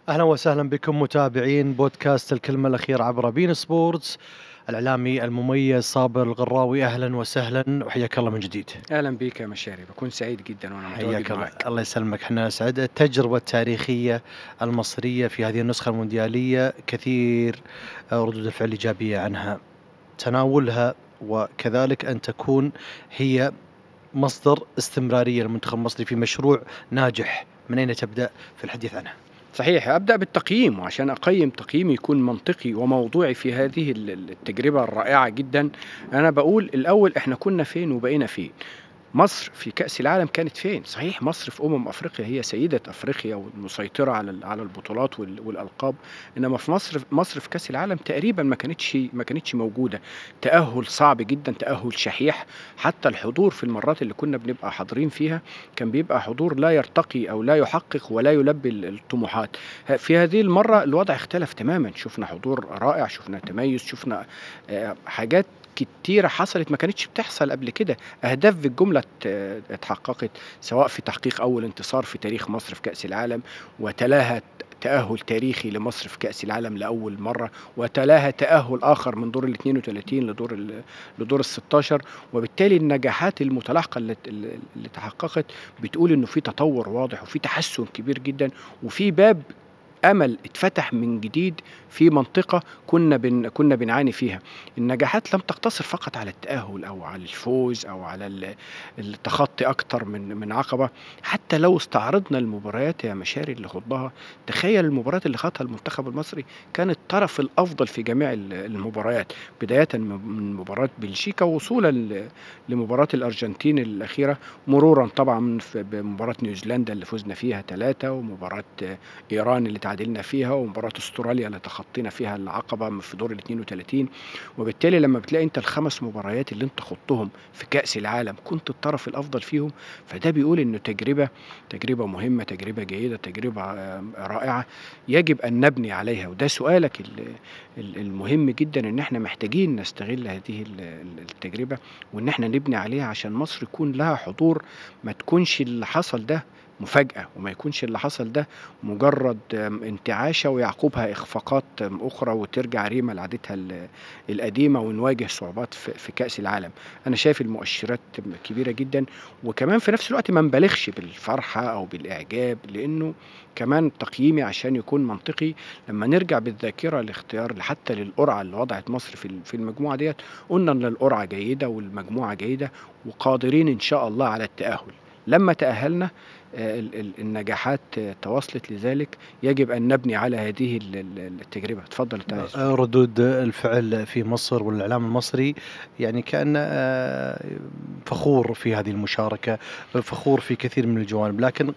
اهلا وسهلا بكم متابعين بودكاست الكلمه الاخيره عبر بين سبورتس الاعلامي المميز صابر الغراوي اهلا وسهلا وحياك الله من جديد اهلا بك يا مشاري بكون سعيد جدا وانا متواجد حياك الله معك الله يسلمك احنا سعد التجربه التاريخيه المصريه في هذه النسخه الموندياليه كثير آه، ردود الفعل الايجابيه عنها تناولها وكذلك ان تكون هي مصدر استمراريه للمنتخب المصري في مشروع ناجح من اين تبدا في الحديث عنها صحيح ابدا بالتقييم وعشان اقيم تقييم يكون منطقي وموضوعي في هذه ال- ال- التجربه الرائعه جدا انا بقول الاول احنا كنا فين وبقينا فين مصر في كأس العالم كانت فين؟ صحيح مصر في أمم أفريقيا هي سيدة أفريقيا والمسيطرة على ال- على البطولات وال- والألقاب، إنما في مصر مصر في كأس العالم تقريبا ما كانتش ما كانتش موجودة، تأهل صعب جدا، تأهل شحيح، حتى الحضور في المرات اللي كنا بنبقى حاضرين فيها كان بيبقى حضور لا يرتقي أو لا يحقق ولا يلبي ال- الطموحات، ه- في هذه المرة الوضع اختلف تماما، شفنا حضور رائع، شفنا تميز، شفنا آه، حاجات كتيرة حصلت ما كانتش بتحصل قبل كده أهداف بالجملة ات- اتحققت سواء في تحقيق أول انتصار في تاريخ مصر في كأس العالم وتلاها تأهل تاريخي لمصر في كأس العالم لأول مرة وتلاها تأهل آخر من دور ال 32 لدور ال لدور ال 16 وبالتالي النجاحات المتلاحقة اللي, اللي تحققت بتقول إنه في تطور واضح وفي تحسن كبير جدا وفي باب امل اتفتح من جديد في منطقه كنا بن كنا بنعاني فيها النجاحات لم تقتصر فقط على التاهل او على الفوز او على ال- التخطي اكتر من من عقبه حتى لو استعرضنا المباريات يا مشاري اللي خضها تخيل المباريات اللي خاضها المنتخب المصري كان الطرف الافضل في جميع ال- المباريات بدايه من مباراه بلجيكا وصولا ل- لمباراه الارجنتين الاخيره مرورا طبعا في- بمباراه نيوزيلندا اللي فزنا فيها ثلاثه ومباراه ايران اللي تعادلنا فيها ومباراه استراليا اللي تخطينا فيها العقبه في دور ال 32 وبالتالي لما بتلاقي انت الخمس مباريات اللي انت خضتهم في كاس العالم كنت الطرف الافضل فيهم فده بيقول انه تجربه تجربه مهمه تجربه جيده تجربه آه، رائعه يجب ان نبني عليها وده سؤالك ال- ال- المهم جدا ان احنا محتاجين نستغل هذه ال- ال- التجربه وان احنا نبني عليها عشان مصر يكون لها حضور ما تكونش اللي حصل ده مفاجأة وما يكونش اللي حصل ده مجرد آم، انتعاشة ويعقبها إخفاقات آم، أخرى وترجع ريما لعادتها ال- القديمة ونواجه صعوبات في في كأس العالم أنا شايف المؤشرات كبيرة جدا وكمان في نفس الوقت ما نبالغش بالفرحة أو بالإعجاب لأنه كمان تقييمي عشان يكون منطقي لما نرجع بالذاكرة لاختيار حتى للقرعة اللي وضعت مصر في ال- في المجموعة ديت قلنا إن القرعة جيدة والمجموعة جيدة وقادرين إن شاء الله على التأهل لما تأهلنا آه، ال- ال- النجاحات آه، تواصلت لذلك يجب أن نبني على هذه ال- ال- التجربة تفضل أنت عايز. ردود الفعل في مصر والاعلام المصري يعني كان آه، فخور في هذه المشاركه فخور في كثير من الجوانب لكن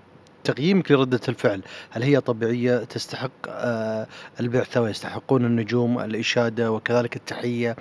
تقييمك لردة الفعل هل هي طبيعية تستحق آه، البعثة ويستحقون النجوم الإشادة وكذلك التحية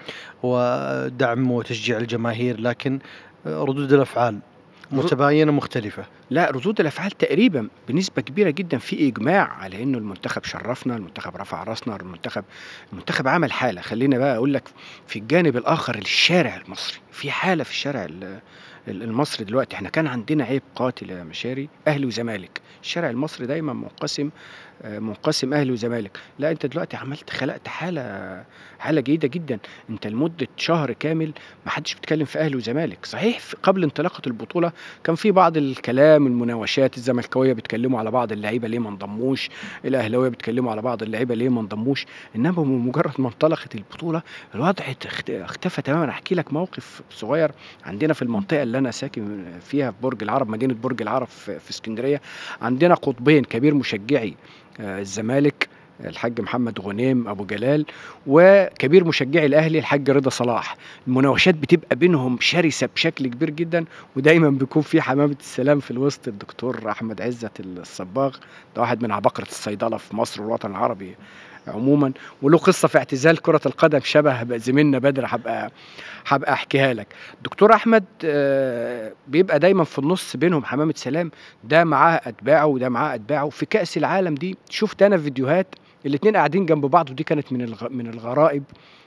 ودعم وتشجيع الجماهير لكن آه، ردود الأفعال متباينة مختلفة لا ردود الافعال تقريبا بنسبه كبيره جدا في اجماع على انه المنتخب شرفنا المنتخب رفع راسنا المنتخب المنتخب عمل حاله خلينا بقى اقول لك في الجانب الاخر الشارع المصري في حاله في الشارع ال- ال- المصري دلوقتي احنا كان عندنا عيب قاتل يا مشاري اهلي وزمالك الشارع المصري دايما منقسم آه، منقسم اهلي وزمالك لا انت دلوقتي عملت خلقت حاله حاله جيده جدا انت لمده شهر كامل ما حدش بيتكلم في اهلي وزمالك صحيح في- قبل انطلاقه البطوله كان في بعض الكلام المناوشات الزملكاويه بيتكلموا على بعض اللعيبه ليه ما انضموش الاهلاويه بيتكلموا على بعض اللعيبه ليه ما انضموش انما بمجرد ما انطلقت البطوله الوضع اخت- اختفى تماما احكي لك موقف صغير عندنا في المنطقه اللي انا ساكن فيها في برج العرب مدينه برج العرب في في اسكندريه عندنا قطبين كبير مشجعي آه، الزمالك الحاج محمد غنيم ابو جلال وكبير مشجعي الاهلي الحاج رضا صلاح المناوشات بتبقى بينهم شرسه بشكل كبير جدا ودايما بيكون في حمامه السلام في الوسط الدكتور احمد عزت الصباغ ده واحد من عباقره الصيدله في مصر والوطن العربي عموما وله قصه في اعتزال كره القدم شبه زميلنا بدر هبقى هبقى احكيها لك دكتور احمد آه، بيبقى دايما في النص بينهم حمامه سلام ده معاه اتباعه وده معاه اتباعه في كاس العالم دي شفت انا فيديوهات الاتنين قاعدين جنب بعض ودي كانت من الغ... من الغرائب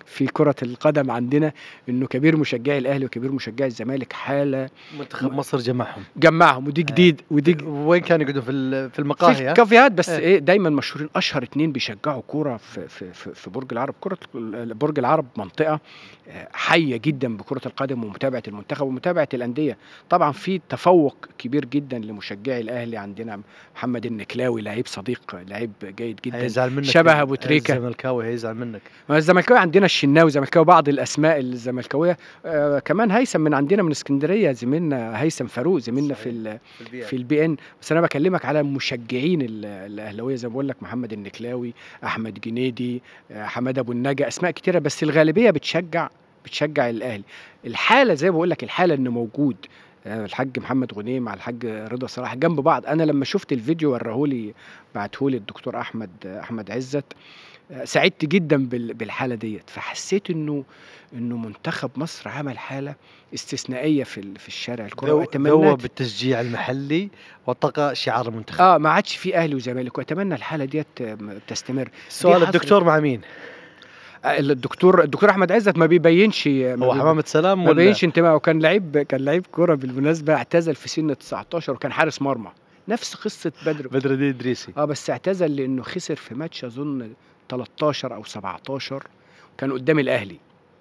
في كرة القدم عندنا إنه كبير مشجعي الأهلي وكبير مشجعي الزمالك حالة منتخب مصر جمعهم جمعهم ودي جديد ودي ج- وين كانوا يقعدون في ال- في في المقاهي ها؟ الكافيهات بس إيه. ايه دايما مشهورين اشهر اتنين بيشجعوا كوره في في في, في برج العرب كره ال- برج العرب منطقه آه، حيه جدا بكره القدم ومتابعه المنتخب ومتابعه الانديه طبعا في تفوق كبير جدا لمشجعي الاهلي عندنا محمد النكلاوي لعيب صديق لعيب جيد جدا هيزعل منك شبه أبو تريكة. الزملكاوي هيزعل منك الزملكاوي عندنا الشناوي زملكاوي بعض الاسماء الزملكاويه آه كمان هيثم من عندنا من اسكندريه زميلنا هيثم فاروق زميلنا في صحيح. ال- في في البي ان بس انا بكلمك على مشجعين ال- الاهلاويه زي ما بقول لك محمد النكلاوي احمد جنيدي آه، حماد ابو النجا اسماء كتيره بس الغالبيه بتشجع بتشجع الاهلي الحاله زي ما بقول لك الحاله انه موجود آه، الحاج محمد غنيم مع الحاج رضا صلاح جنب بعض انا لما شفت الفيديو ورهولي بعتهولي الدكتور احمد احمد عزت آه، سعدت جدا بال- بالحاله ديت فحسيت انه انه منتخب مصر عمل حاله استثنائيه في ال- في الشارع الكره ذو- واتمنى ذوب بالتشجيع المحلي وطق شعار المنتخب اه ما عادش في اهلي وزمالك واتمنى الحاله ديت آه، تستمر سؤال حصلت. الدكتور مع مين؟ آه، الدكتور الدكتور احمد عزت ما بيبينش ما هو بيب- حمامة سلام ما ولا بيبينش انتمائه وكان لعيب كان لعيب كوره بالمناسبه اعتزل في سن 19 وكان حارس مرمى نفس قصه بدر بدر الدين ادريسي اه بس اعتزل لانه خسر في ماتش اظن 13 او 17 كان قدام الاهلي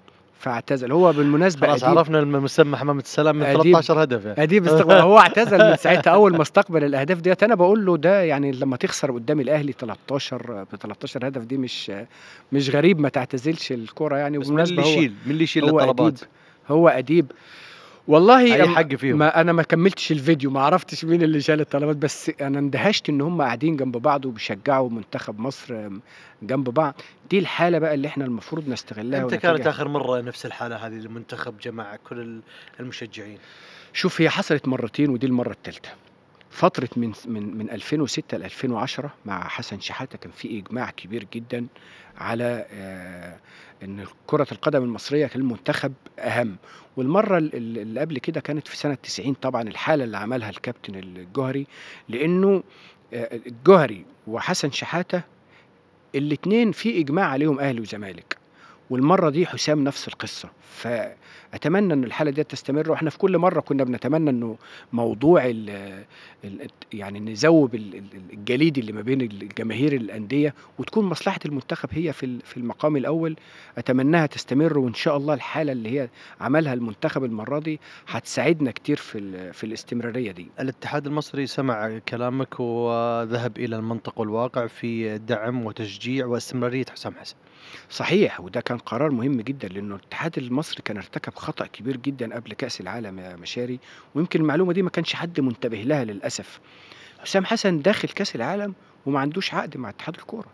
فاعتزل هو بالمناسبه خلاص أديب عرفنا المسمى حمامة السلام من أديب. 13 هدف يعني. اديب استقبال هو اعتزل من ساعتها اول ما استقبل الاهداف ديت انا بقول له ده يعني لما تخسر قدام الاهلي 13 ب 13 هدف دي مش مش غريب ما تعتزلش الكره يعني بس من اللي هو يشيل من اللي يشيل هو الطلبات اديب هو اديب والله اي أم- حق فيهم ما انا ما كملتش الفيديو ما عرفتش مين اللي شال الطلبات بس انا اندهشت ان هم قاعدين جنب بعض وبيشجعوا منتخب مصر أم، جنب بعض دي الحاله بقى اللي احنا المفروض نستغلها امتى ونتجه- كانت اخر مره نفس الحاله هذه المنتخب جمع كل ال- المشجعين شوف هي حصلت مرتين ودي المره الثالثه فترة من من من 2006 ل 2010 مع حسن شحاتة كان في إجماع كبير جدا على آه، إن كرة القدم المصرية كان المنتخب أهم والمرة ال- ال- اللي قبل كده كانت في سنة 90 طبعا الحالة اللي عملها الكابتن الجوهري لأنه آه، الجوهري وحسن شحاتة الاتنين في إجماع عليهم أهلي وزمالك والمرة دي حسام نفس القصة فأتمنى أن الحالة دي تستمر وإحنا في كل مرة كنا بنتمنى أنه موضوع ال ال يعني نذوب ال- ال- الجليد اللي ما بين الجماهير الأندية وتكون مصلحة المنتخب هي في ال- في المقام الأول أتمناها تستمر وإن شاء الله الحالة اللي هي عملها المنتخب المرة دي هتساعدنا كتير في ال- في الاستمرارية دي الاتحاد المصري سمع كلامك وذهب الى المنطق والواقع في دعم وتشجيع واستمراريه حسام حسن صحيح وده كان قرار مهم جدا لانه الاتحاد المصري كان ارتكب خطا كبير جدا قبل كاس العالم يا مشاري ويمكن المعلومه دي ما كانش حد منتبه لها للاسف حسام حسن داخل كاس العالم وما عندوش عقد مع اتحاد الكوره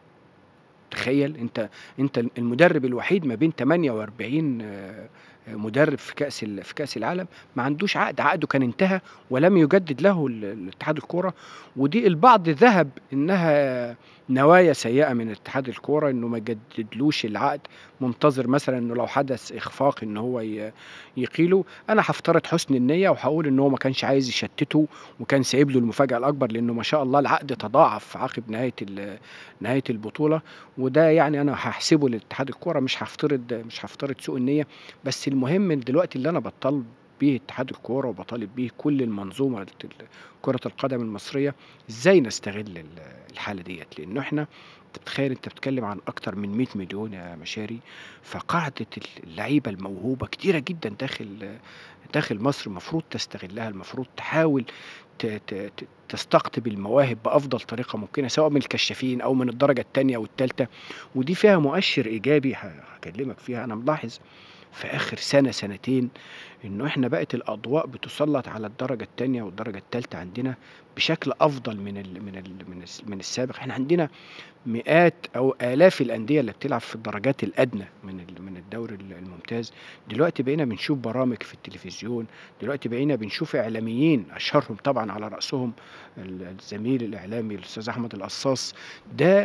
تخيل انت انت المدرب الوحيد ما بين 48 آه، آه، مدرب في كاس ال- في كاس العالم ما عندوش عقد عقده كان انتهى ولم يجدد له ال- الاتحاد الكوره ودي البعض ذهب انها نوايا سيئه من اتحاد الكوره انه ما يجددلوش العقد منتظر مثلا انه لو حدث اخفاق ان هو ي- يقيله انا هفترض حسن النيه وهقول ان هو ما كانش عايز يشتته وكان سايب له المفاجاه الاكبر لانه ما شاء الله العقد تضاعف عقب نهايه ال- نهايه البطوله وده يعني انا هحسبه لاتحاد الكوره مش هفترض مش هفترض سوء النيه بس المهم إن دلوقتي اللي انا بطالب بيه اتحاد الكوره وبطالب بيه كل المنظومه ال- كره القدم المصريه ازاي نستغل ال- الحاله ديت لانه احنا انت بتخيل انت بتتكلم عن اكتر من 100 مليون يا مشاري فقاعده اللعيبه الموهوبه كتيره جدا داخل داخل مصر المفروض تستغلها المفروض تحاول ت- ت- ت- تستقطب المواهب بافضل طريقه ممكنه سواء من الكشافين او من الدرجه الثانيه والثالثه ودي فيها مؤشر ايجابي ه- هكلمك فيها انا ملاحظ في اخر سنه سنتين انه احنا بقت الاضواء بتسلط على الدرجه الثانيه والدرجه الثالثه عندنا بشكل افضل من ال من ال من, الس- من السابق احنا عندنا مئات او الاف الانديه اللي بتلعب في الدرجات الادنى من ال- من الدوري ال- الممتاز دلوقتي بقينا بنشوف برامج في التلفزيون دلوقتي بقينا بنشوف اعلاميين اشهرهم طبعا على راسهم ال- الزميل الاعلامي الاستاذ احمد القصاص ده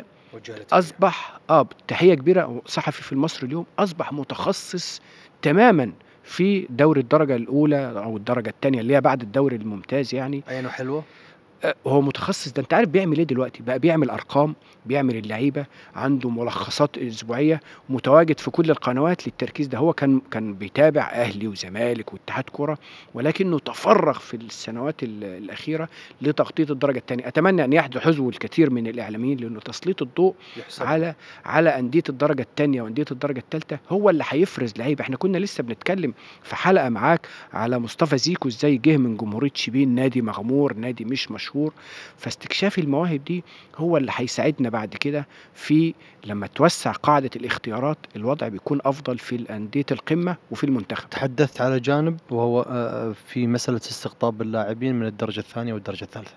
اصبح اه تحيه كبيره صحفي في المصري اليوم اصبح متخصص تماما في دوري الدرجه الاولى او الدرجه الثانيه اللي هي بعد الدوري الممتاز يعني عينه حلوه أ هو متخصص ده أنت عارف بيعمل إيه دلوقتي، بقى بيعمل أرقام، بيعمل اللعيبة، عنده ملخصات أسبوعية، متواجد في كل القنوات للتركيز ده، هو كان كان بيتابع أهلي وزمالك واتحاد كورة، ولكنه تفرّغ في السنوات ال الأخيرة لتغطية الدرجة التانية، أتمنى أن يحدو حذو الكثير من الإعلاميين لأنه تسليط الضوء يحسب على على أندية الدرجة التانية وأندية الدرجة التالتة هو اللي هيفرز لعيبة، إحنا كنا لسه بنتكلم في حلقة معاك على مصطفى زيكو إزاي جه من جمهورية شبين نادي مغمور، نادي مش مشهور، فاستكشاف المواهب دي هو اللي هيساعدنا بعد كده في لمّا توسّع قاعدة الاختيارات، الوضع بيكون أفضل في الأندية القمة وفي المنتخب. تحدثت على جانب وهو آآ في مسألة استقطاب اللاعبين من الدرجة الثانية والدرجة الثالثة.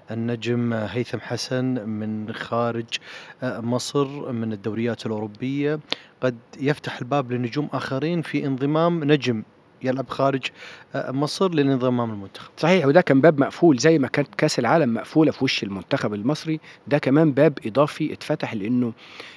النجم هيثم حسن من خارج آآ مصر من الدوريات الأوروبية، قد يفتح الباب لنجوم آخرين في انضمام نجم يلعب خارج آآ مصر للانضمام للمنتخب. صحيح وده كان باب مقفول زي ما كانت كأس العالم مقفولة في وش المنتخب المصري، ده كمان باب إضافي اتفتح لإنه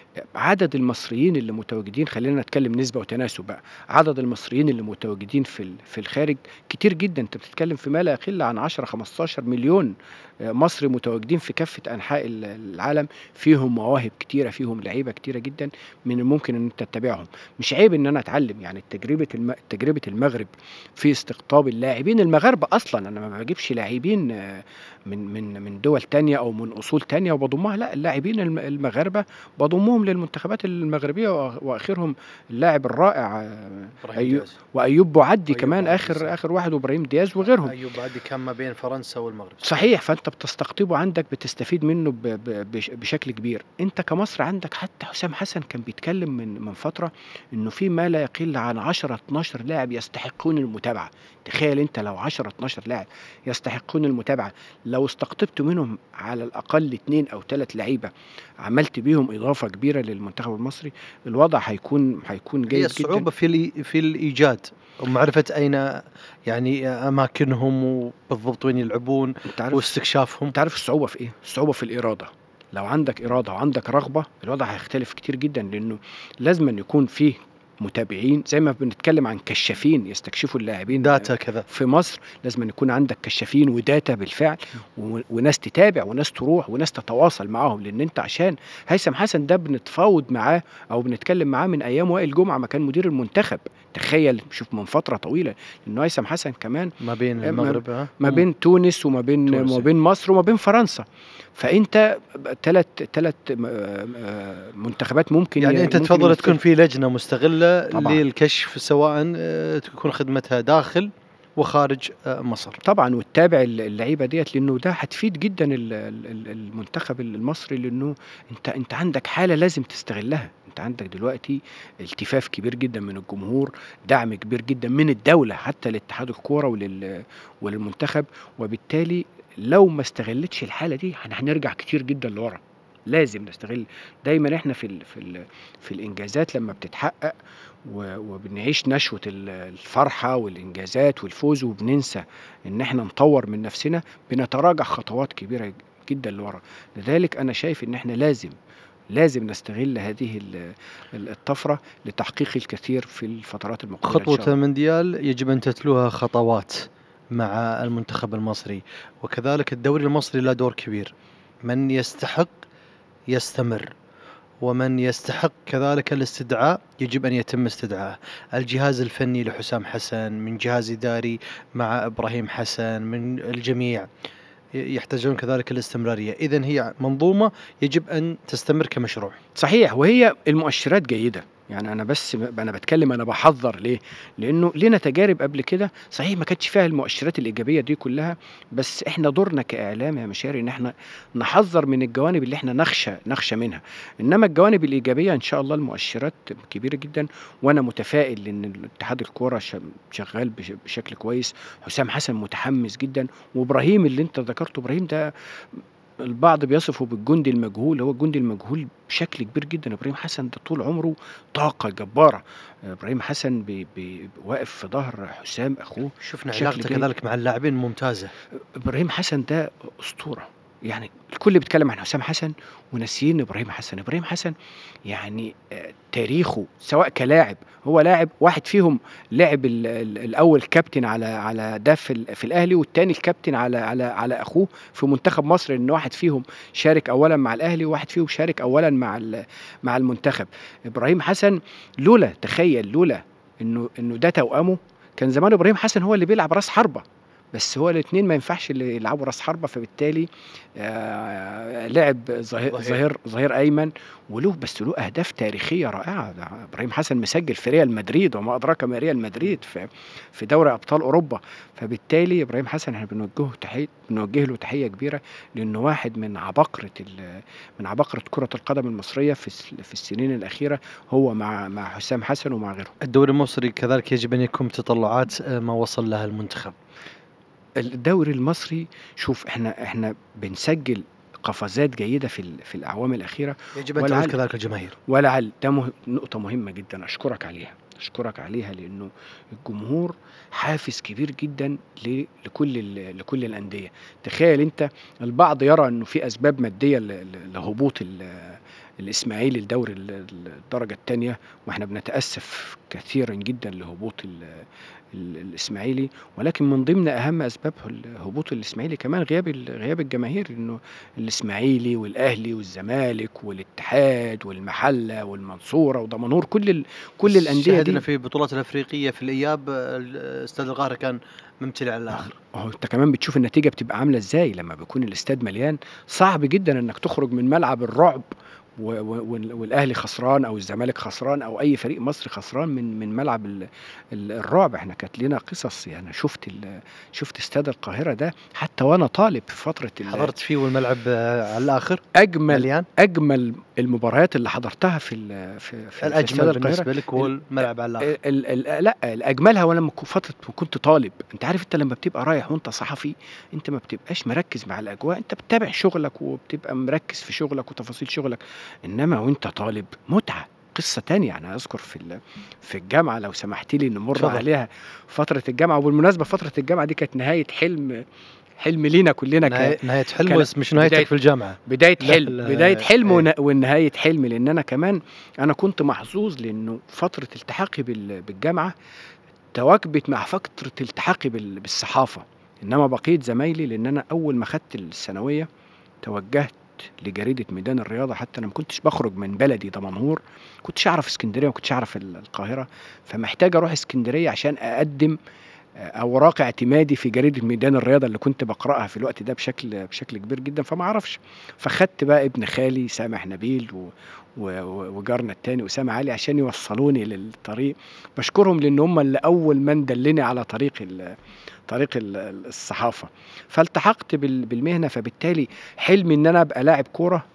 عدد المصريين اللي متواجدين خلّينا نتكلم نسبة وتناسب بقى، عدد المصريين اللي متواجدين في ال في الخارج كتير جدًا، أنت بتتكلم في ما لا يقل عن 10، 15 مليون آآ مصري متواجدين في كافة أنحاء ال العالم، فيهم مواهب كتيرة، فيهم لعيبة كتيرة جدًا من الممكن إن أنت تتابعهم، مش عيب إن أنا أتعلم يعني تجربة الم تجربة المغرب في استقطاب اللاعبين المغاربة أصلًا، أنا ما باجيبش لاعبين من من من دول تانية أو من أصول تانية وباضمها، لأ اللاعبين الم المغاربة باضمهم للمنتخبات المغربية وآ وآخرهم اللاعب الرائع إبراهيم أيو دياز. وأيوب بوعدي أيوب كمان بوعدي آخر صح. آخر واحد وإبراهيم دياز وغيرهم. أيوب بعدي كان ما بين فرنسا والمغرب. صحيح، فأنت بتستقطبه عندك بتستفيد منه ب ب بش بشكل كبير. أنت كمصر عندك حتى حسام حسن كان بيتكلم من من فترة إنه في ما لا يقل عن 10، 12 لاعب يستحقون المتابعة، تخيل أنت لو 10، 12 لاعب يستحقون المتابعة، لو استقطبت منهم على الأقل 2 أو 3 لعيبة عملت بيهم إضافة كبيرة للمنتخب المصري، الوضع هيكون هيكون هي جيد الصعوبة جدًا. في الإي في الإيجاد ومعرفة أين يعني أماكنهم وبالضبط وين يلعبون أنت عارف واستكشافهم. أنت عارف الصعوبة في إيه؟ الصعوبة في الإرادة، لو عندك إرادة وعندك رغبة الوضع هيختلف كتير جدًا، لإنه لازمًا يكون فيه متابعين زي ما بنتكلم عن كشافين يستكشفوا اللاعبين داتا كذا. في مصر، لازمًا يكون عندك كشافين وداتا بالفعل و وناس تتابع وناس تروح وناس تتواصل معاهم، لإن أنت عشان هيثم حسن ده بنتفاوض معاه أو بنتكلم معاه من أيام وائل جمعة ما كان مدير المنتخب، تخيل شوف من فترة طويلة، إنه هيثم حسن كمان ما بين ما المغرب ها؟ ما مم. بين تونس وما بين تونس، وما أيوه. بين مصر وما بين فرنسا، فأنت ب تلات تلات م آآ منتخبات ممكن يعني ي أنت ممكن تفضّل تكون يمثلوا. في لجنة مستغلة طبعًا. للكشف سواء آآ تكون خدمتها داخل وخارج آآ مصر. طبعًا وتتابع ال اللعيبة ديّة لإنه ده هتفيد جدًا ال ال ال المنتخب المصري، لإنه أنت أنت عندك حالة لازم تستغلها، أنت عندك دلوقتي التفاف كبير جدًا من الجمهور، دعم كبير جدًا من الدولة حتى لاتحاد الكورة ولل وللمنتخب، وبالتالي لو ما استغلتش الحالة دي إحنا هنرجع كتير جدًا لورا، لازم نستغل دايمًا إحنا في ال في ال في الإنجازات لمّا بتتحقق و وبنعيش نشوة ال الفرحة والإنجازات والفوز وبننسى إن إحنا نطوّر من نفسنا، بنتراجع خطوات كبيرة جدًا لورا، لذلك أنا شايف إن إحنا لازم، لازم نستغل هذه ال ال الطفرة لتحقيق الكثير في الفترات المقبلة إن خطوة شاء الله. المونديال يجب أن تتلوها خطوات مع المنتخب المصري، وكذلك الدوري المصري له دور كبير، من يستحق يستمر، ومن يستحق كذلك الاستدعاء يجب أن يتم استدعائه، الجهاز الفني لحسام حسن، من جهاز إداري مع إبراهيم حسن، من الجميع ي يحتاجون كذلك الاستمرارية، إذًا هي منظومة يجب أن تستمر كمشروع. صحيح، وهي المؤشرات جيدة، يعني أنا بس ب أنا باتكلم أنا باحذّر ليه؟ لإنه لينا تجارب قبل كده صحيح ما كانتش فيها المؤشرات الإيجابية دي كلها، بس إحنا دورنا كإعلام يا مشاري إن إحنا نحذّر من الجوانب اللي إحنا نخشى نخشى منها، إنما الجوانب الإيجابية إن شاء الله المؤشرات كبيرة جدًا، وأنا متفائل إن اتحاد الكورة ش شغال بش بشكل كويس، حسام حسن متحمس جدًا، وإبراهيم اللي أنت ذكرته إبراهيم ده البعض بيصفه بالجندي المجهول، هو الجندي المجهول بشكل كبير جدًا، إبراهيم حسن ده طول عمره طاقة جبارة، إبراهيم حسن بي بي واقف في ضهر حسام أخوه شفنا بشكل علاقته جيد. كذلك مع اللاعبين ممتازة. إبراهيم حسن ده أسطورة، يعني الكل بيتكلم عن حسام حسن وناسيين ابراهيم حسن ابراهيم حسن يعني آه، تاريخه سواء كلاعب هو لاعب واحد فيهم لعب ال- ال- الاول كابتن على على ده في, ال- في الاهلي والتاني الكابتن على على على اخوه في منتخب مصر ان واحد فيهم شارك اولا مع الاهلي وواحد فيهم شارك اولا مع ال- مع المنتخب ابراهيم حسن لولا تخيل لولا انه انه ده توامه كان زمان ابراهيم حسن هو اللي بيلعب راس حربه بس هو الاثنين ما ينفعش اللي يلعبوا راس حربه فبالتالي آه لعب ظهير ظهير. ظهير ظهير ايمن وله بس له اهداف تاريخيه رائعه ده ابراهيم حسن مسجل في ريال مدريد وما ادراك ما ريال مدريد في في دوري ابطال اوروبا فبالتالي ابراهيم حسن احنا بنوجهه تحيه بنوجه له تحيه كبيره لانه واحد من عباقره ال- من عباقره كره القدم المصريه في الس- في السنين الاخيره هو مع مع حسام حسن ومع غيره الدوري المصري كذلك يجب ان يكون تطلعات آه، ما وصل لها المنتخب الدوري المصري شوف احنا احنا بنسجل قفزات جيده في ال- في الاعوام الاخيره يجب ان ولعل- تعود كذلك الجماهير ولعل ده مه... نقطة مهمة جدا أشكرك عليها أشكرك عليها لأنه الجمهور حافز كبير جدا ل... لكل ال... لكل الأندية تخيل أنت البعض يرى أنه في أسباب مادية ل... ل- لهبوط ال... الإسماعيلي الدوري ال- ال- الدرجة الثانية وإحنا بنتأسف كثيرا جدا لهبوط ال... ال... الإسماعيلي ولكن من ضمن أهم أسباب ال- هبوط الإسماعيلي كمان غياب ال... غياب الجماهير إنه الإسماعيلي والأهلي والزمالك والاتحاد والمحلة والمنصورة ودمنهور كل ال... كل الأندية شاهدنا دي في البطولات الافريقيه في الاياب آه، استاد القاهره كان ممتلئ على الاخر اهو انت كمان بتشوف النتيجه بتبقى عامله ازاي لما بيكون الاستاد مليان صعب جدا انك تخرج من ملعب الرعب و- و- وال- والاهلي خسران او الزمالك خسران او اي فريق مصري خسران من من ملعب ال- ال- الرعب احنا كانت لنا قصص يعني شفت ال- شفت استاد القاهره ده حتى وانا طالب في فتره ال- حضرت فيه والملعب آه، على الاخر اجمل مليان اجمل المباريات اللي حضرتها في ال- في في, في استاد الاجمل القاهره بالنسبه لك هو الملعب على الاخر ال ال لا الاجملها وانا لما كنت فتره كنت طالب انت عارف انت لما بتبقى رايح وانت صحفي انت ما بتبقاش مركز مع الاجواء انت بتتابع شغلك وبتبقى مركز في شغلك وتفاصيل شغلك انما وانت طالب متعه قصه تانية انا اذكر في ال- في الجامعه لو سمحت لي نمر اتفضل. عليها فتره الجامعه وبالمناسبه فتره الجامعه دي كانت نهايه حلم حلم لينا كلنا ك- نهاية, نهاية حلم كان- بس مش نهايتك بداية- في الجامعة بدايه لا، حلم لا، بدايه حلم إيه. ون- ونهايه حلم لان انا كمان انا كنت محظوظ لانه فتره التحاقي بال- بالجامعه تواكبت مع فتره التحاقي بال- بالصحافه انما بقيت زمايلي لان انا اول ما خدت الثانويه توجهت لجريده ميدان الرياضه حتى انا ما كنتش بخرج من بلدي دمنهور كنتش اعرف اسكندريه ما كنتش اعرف ال- القاهره فمحتاج اروح اسكندريه عشان اقدم اوراق اعتمادي في جريده ميدان الرياضه اللي كنت بقراها في الوقت ده بشكل بشكل كبير جدا فما اعرفش فخدت بقى ابن خالي سامح نبيل و و- و- وجارنا التاني اسامه علي عشان يوصلوني للطريق بشكرهم لان هم اللي اول من دلني على طريق ال- طريق ال- الصحافه فالتحقت بال- بالمهنه فبالتالي حلمي ان انا ابقى لاعب كوره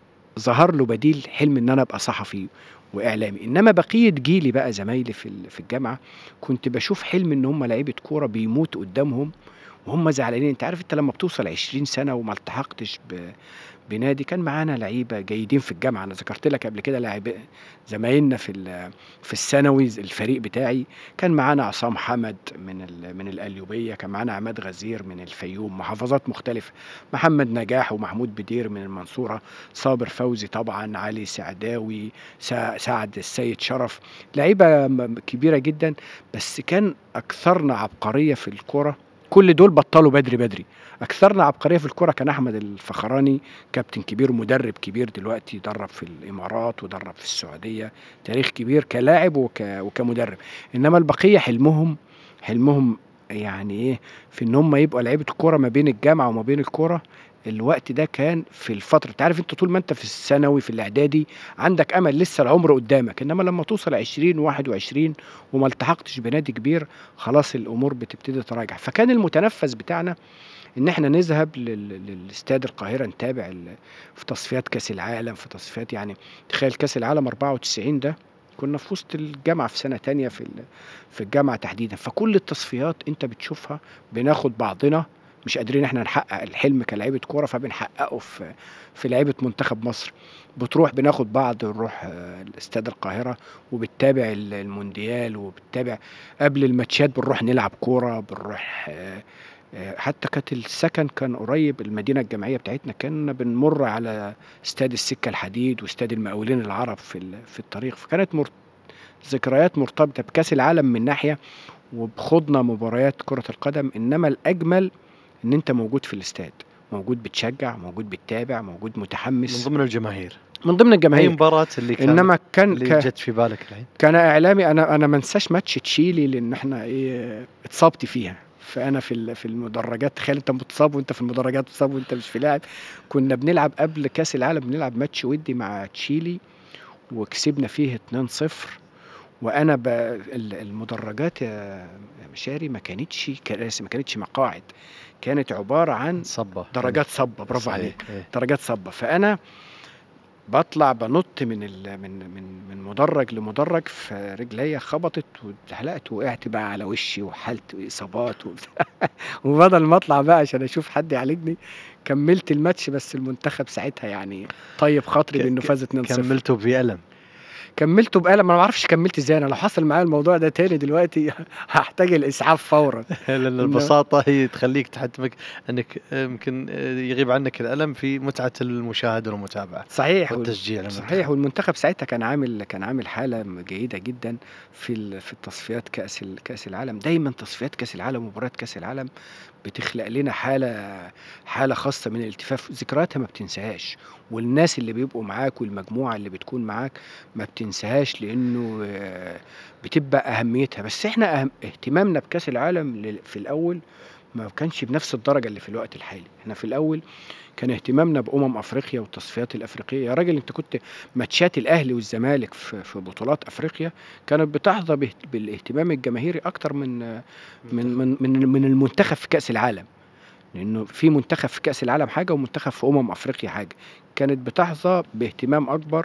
ظهر له بديل حلم ان انا ابقى صحفي واعلامي انما بقيه جيلي بقى زمايلي في ال- في الجامعه كنت بشوف حلم ان هم لعيبه كوره بيموت قدامهم وهم زعلانين انت عارف انت لما بتوصل 20 سنه وما التحقتش ب... بنادي كان معانا لعيبه جيدين في الجامعه انا ذكرت لك قبل كده لاعب زمايلنا في ال- في الثانوي الفريق بتاعي كان معانا عصام حمد من ال... من القليوبيه كان معانا عماد غزير من الفيوم محافظات مختلفه محمد نجاح ومحمود بدير من المنصوره صابر فوزي طبعا علي سعداوي سع- سعد السيد شرف لعيبه م- كبيره جدا بس كان اكثرنا عبقريه في الكره كل دول بطلوا بدري بدري اكثرنا عبقريه في الكره كان احمد الفخراني كابتن كبير ومدرب كبير دلوقتي درب في الامارات ودرب في السعوديه تاريخ كبير كلاعب وك... وكمدرب انما البقيه حلمهم حلمهم يعني ايه في ان هم يبقوا لعيبه الكوره ما بين الجامعه وما بين الكوره الوقت ده كان في الفتره انت عارف انت طول ما انت في الثانوي في الاعدادي عندك امل لسه العمر قدامك انما لما توصل 20 21 وما التحقتش بنادي كبير خلاص الامور بتبتدي تراجع فكان المتنفس بتاعنا ان احنا نذهب لل- للاستاد القاهره نتابع ال- في تصفيات كاس العالم في تصفيات يعني تخيل كاس العالم 94 ده كنا في وسط الجامعه في سنه تانية في ال- في الجامعه تحديدا فكل التصفيات انت بتشوفها بناخد بعضنا مش قادرين احنا نحقق الحلم كلاعيبه كوره فبنحققه في في لعيبه منتخب مصر بتروح بناخد بعض نروح آه، استاد القاهره وبتتابع ال- المونديال وبتتابع قبل الماتشات بنروح نلعب كوره بنروح آه، آه، حتى كانت السكن كان قريب المدينة الجامعية بتاعتنا كنا بنمر على استاد السكة الحديد واستاد المقاولين العرب في ال- في الطريق فكانت مر... ذكريات مرتبطة بكأس العالم من ناحية وبخضنا مباريات كرة القدم إنما الأجمل إن أنت موجود في الاستاد موجود بتشجع موجود بتتابع موجود من متحمس ضمن الجماهير من ضمن اي الجماهير مباراة اللي كان انما كان اللي ك... جت في بالك الحين كان اعلامي انا انا ما انساش ماتش تشيلي لان احنا ايه اتصبت فيها فانا في ال- في المدرجات تخيل انت متصاب وانت في المدرجات متصاب وانت مش في لاعب كنا بنلعب قبل كاس العالم بنلعب ماتش ودي مع تشيلي وكسبنا فيه 2-0 وانا ب... ال- المدرجات يا يا مشاري ما كانتش كراسي ما كانتش مقاعد كانت عباره عن صبة درجات صبه برافو صحيح. عليك إيه. درجات صبة فأنا بطلع بنط من ال من من من مدرج لمدرج فرجليا خبطت واتزحلقت وقعت بقى على وشي وحالت اصابات وبتاع. وبدل ما اطلع بقى عشان اشوف حد يعالجني كملت الماتش بس المنتخب ساعتها يعني طيب خاطري ك- بانه ك- فاز 2-0 كملته بألم كملته بقلم انا ما اعرفش كملت ازاي انا لو حصل معايا الموضوع ده تاني دلوقتي هحتاج الاسعاف فورا لان إنه- البساطه هي تخليك تحتمك انك يمكن يغيب عنك الالم في متعه المشاهده والمتابعه صحيح وال- والتشجيع للمنتخب. صحيح والمنتخب ساعتها كان عامل كان عامل حاله جيده جدا في ال- في التصفيات كاس ال- كاس العالم دايما تصفيات كاس العالم ومباريات كاس العالم بتخلق لنا حاله حاله خاصه من الالتفاف ذكرياتها ما بتنساهاش والناس اللي بيبقوا معاك والمجموعه اللي بتكون معاك ما بتنساهاش لانه آه، بتبقى اهميتها بس احنا أهم اهتمامنا بكاس العالم لل- في الاول ما كانش بنفس الدرجه اللي في الوقت الحالي احنا في الاول كان اهتمامنا بامم افريقيا والتصفيات الافريقيه يا راجل انت كنت ماتشات الاهلي والزمالك في في بطولات افريقيا كانت بتحظى به- بالاهتمام الجماهيري اكتر من من من من, من المنتخب في كاس العالم لانه في منتخب في كاس العالم حاجه ومنتخب في امم افريقيا حاجه كانت بتحظى باهتمام اكبر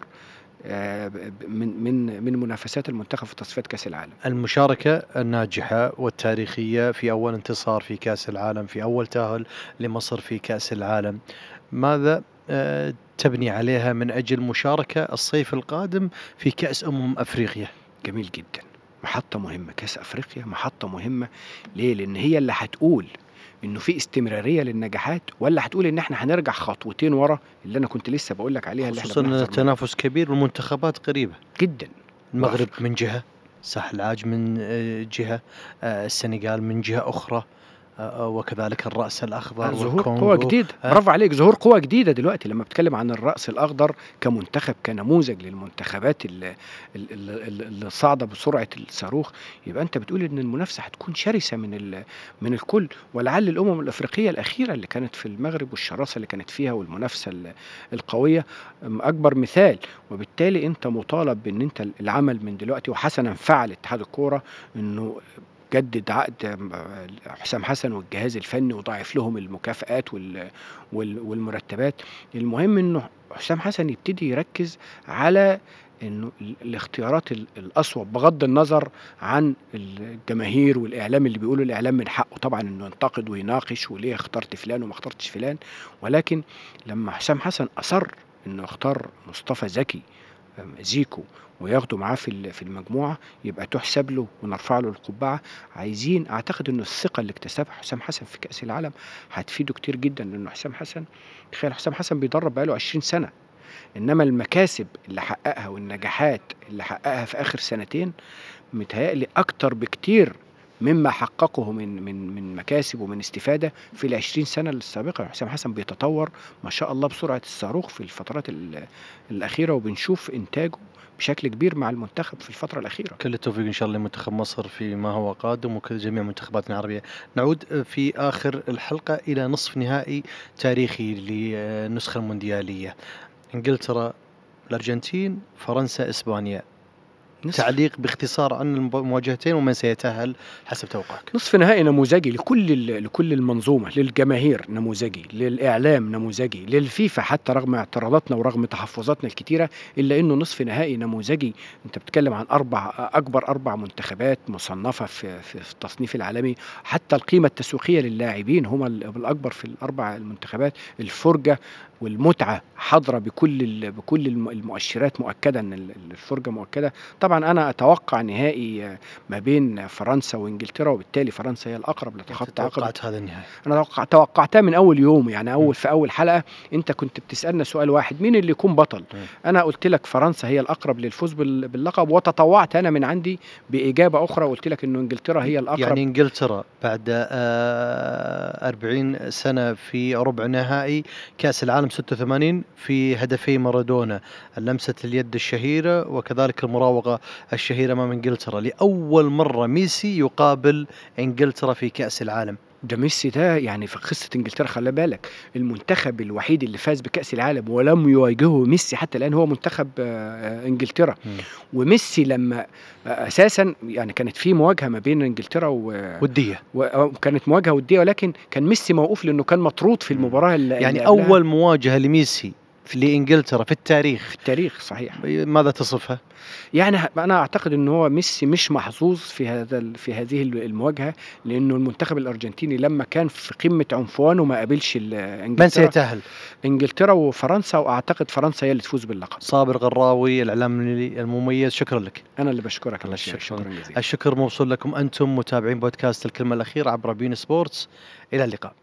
آه، ب- ب- من من من منافسات المنتخب في تصفيات كاس العالم المشاركة الناجحة والتاريخية في أول انتصار في كأس العالم في أول تأهل لمصر في كأس العالم ماذا آه، تبني عليها من أجل مشاركة الصيف القادم في كأس أمم أفريقيا جميل جدا محطة مهمة كأس أفريقيا محطة مهمة ليه؟ لأن هي اللي هتقول إنه في استمرارية للنجاحات ولا هتقول إن إحنا هنرجع خطوتين ورا اللي أنا كنت لسه بقول لك عليها اللي إحنا خصوصا أن بنحذر منها. التنافس كبير والمنتخبات قريبة جدا المغرب وأفريقيا. من جهة ساحل العاج من آه، جهة آه، السنغال من جهة أخرى آه، وكذلك الرأس الأخضر ظهور والكونغو. قوة جديدة ها؟ برافو عليك ظهور قوة جديدة دلوقتي لما بتكلم عن الرأس الأخضر كمنتخب كنموذج للمنتخبات اللي, اللي, اللي صاعدة بسرعة الصاروخ يبقى أنت بتقول إن المنافسة هتكون شرسة من ال- من الكل ولعل الأمم الأفريقية الأخيرة اللي كانت في المغرب والشراسة اللي كانت فيها والمنافسة ال- القوية أم أكبر مثال وبالتالي أنت مطالب بأن أنت العمل من دلوقتي وحسنا فعل اتحاد الكورة إنه جدد عقد آه، حسام حسن والجهاز الفني وضاعف لهم المكافآت وال- وال- والمرتبات المهم انه حسام حسن يبتدي يركز على انه ال- الاختيارات ال- الاصوب بغض النظر عن الجماهير والاعلام اللي بيقولوا الاعلام من حقه طبعا انه ينتقد ويناقش وليه اخترت فلان وما اخترتش فلان ولكن لما حسام حسن اصر انه يختار مصطفى زكي أم، زيكو وياخده معاه في ال- في المجموعه يبقى تحسب له ونرفع له القبعه عايزين اعتقد انه الثقه اللي اكتسبها حسام حسن في كاس العالم هتفيده كتير جدا لانه حسام حسن تخيل حسام حسن بيدرب بقاله 20 سنه انما المكاسب اللي حققها والنجاحات اللي حققها في اخر سنتين متهيألي اكتر بكتير مما حققه من من من مكاسب ومن استفاده في ال 20 سنه السابقه حسام حسن بيتطور ما شاء الله بسرعه الصاروخ في الفترات ال- الاخيره وبنشوف انتاجه بشكل كبير مع المنتخب في الفتره الاخيره كل التوفيق ان شاء الله لمنتخب مصر فيما هو قادم وكل جميع منتخباتنا العربيه. نعود في اخر الحلقه الى نصف نهائي تاريخي للنسخه الموندياليه. انجلترا، الارجنتين، فرنسا، اسبانيا. نصف تعليق باختصار عن المواجهتين ومن سيتاهل حسب توقعك. نصف نهائي نموذجي لكل ال- لكل المنظومه للجماهير نموذجي للاعلام نموذجي للفيفا حتى رغم اعتراضاتنا ورغم تحفظاتنا الكتيره الا انه نصف نهائي نموذجي انت بتتكلم عن اربع اكبر اربع منتخبات مصنفه في في في التصنيف العالمي حتى القيمه التسويقيه للاعبين هم ال- الاكبر في الاربع المنتخبات الفرجه والمتعه حاضره بكل ال- بكل الم- المؤشرات مؤكده ان ال- الفرجه مؤكده طبعا طبعا انا اتوقع نهائي آه، ما بين فرنسا وانجلترا وبالتالي فرنسا هي الاقرب لتخطي عقبه توقعت هذا النهائي انا توقع- توقعتها من اول يوم يعني مم. اول في اول حلقه انت كنت بتسالنا سؤال واحد مين اللي يكون بطل مم. انا قلت لك فرنسا هي الاقرب للفوز بال- باللقب وتطوعت انا من عندي باجابه اخرى وقلت لك انه انجلترا هي الاقرب يعني انجلترا بعد آه 40 سنه في ربع نهائي كاس العالم 86 في هدفي مارادونا لمسه اليد الشهيره وكذلك المراوغه الشهيره امام انجلترا لاول مره ميسي يقابل انجلترا في كاس العالم ده ميسي ده يعني في قصه انجلترا خلي بالك المنتخب الوحيد اللي فاز بكاس العالم ولم يواجهه ميسي حتى الان هو منتخب آه، انجلترا مم. وميسي لما آه، اساسا يعني كانت في مواجهه ما بين انجلترا و- وديه و- وكانت مواجهه وديه ولكن كان ميسي موقوف لانه كان مطرود في مم. المباراه اللي يعني اللي قبلها اول مواجهه لميسي لانجلترا في التاريخ في التاريخ صحيح ماذا تصفها؟ يعني ه- انا اعتقد ان هو ميسي مش محظوظ في هذا ال- في هذه ال- المواجهه لانه المنتخب الارجنتيني لما كان في قمه عنفوانه ما قابلش ال- من انجلترا سيتاهل؟ انجلترا وفرنسا واعتقد فرنسا هي اللي تفوز باللقب صابر غراوي الاعلامي المميز شكرا لك انا اللي بشكرك الله يا شيخ يشكرك. شكرا جزيلا الشكر موصول لكم انتم متابعين بودكاست الكلمه الاخيره عبر بين سبورتس الى اللقاء